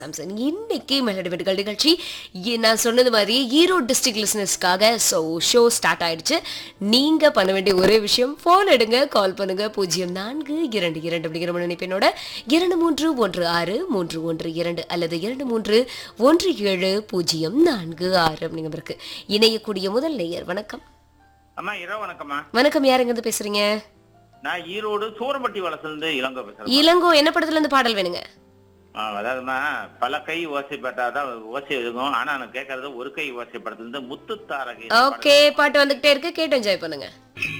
Samson இன்னைக்கு melody வெட்டுகள் நிகழ்ச்சி இ- நான் சொன்னது மாதிரி ஈரோடு டிஸ்ட்ரிக்ட் லிசனர்ஸ்க்காக ஸோ ஷோ ஸ்டார்ட் ஆயிடுச்சு நீங்க பண்ண வேண்டிய ஒரே விஷயம் ஃபோன் எடுங்க கால் பண்ணுங்க பூஜ்ஜியம் நான்கு இரண்டு இரண்டு அப்படிங்கிற நினைப்பினோட இரண்டு மூன்று ஒன்று ஆறு மூன்று ஒன்று இரண்டு அல்லது இரண்டு மூன்று ஒன்று ஏழு பூஜ்ஜியம் நான்கு ஆறு அப்படிங்கிறதுக்கு இணையக்கூடிய முதல் நேயர் வணக்கம் அம்மா இரவு வணக்கம்மா வணக்கம் யாருங்க இருந்து பேசுறீங்க நான் ஈரோடு சூரம்பட்டி வளசுல இருந்து இளங்கோ பேசுறேன் இளங்கோ என்ன படத்துல இருந்து பாடல் வேணுங்க ஆ, அதாவதுமா பல கை ஓசை பட்டாதான் ஓசை இருக்கும் ஆனா நான் கேட்கறது ஒரு கை ஓசை படத்துல இருந்து முத்து தாரகை ஓகே பாட்டு வந்துகிட்டே இருக்கு கேட்டு என்ஜாய் பண்ணுங்க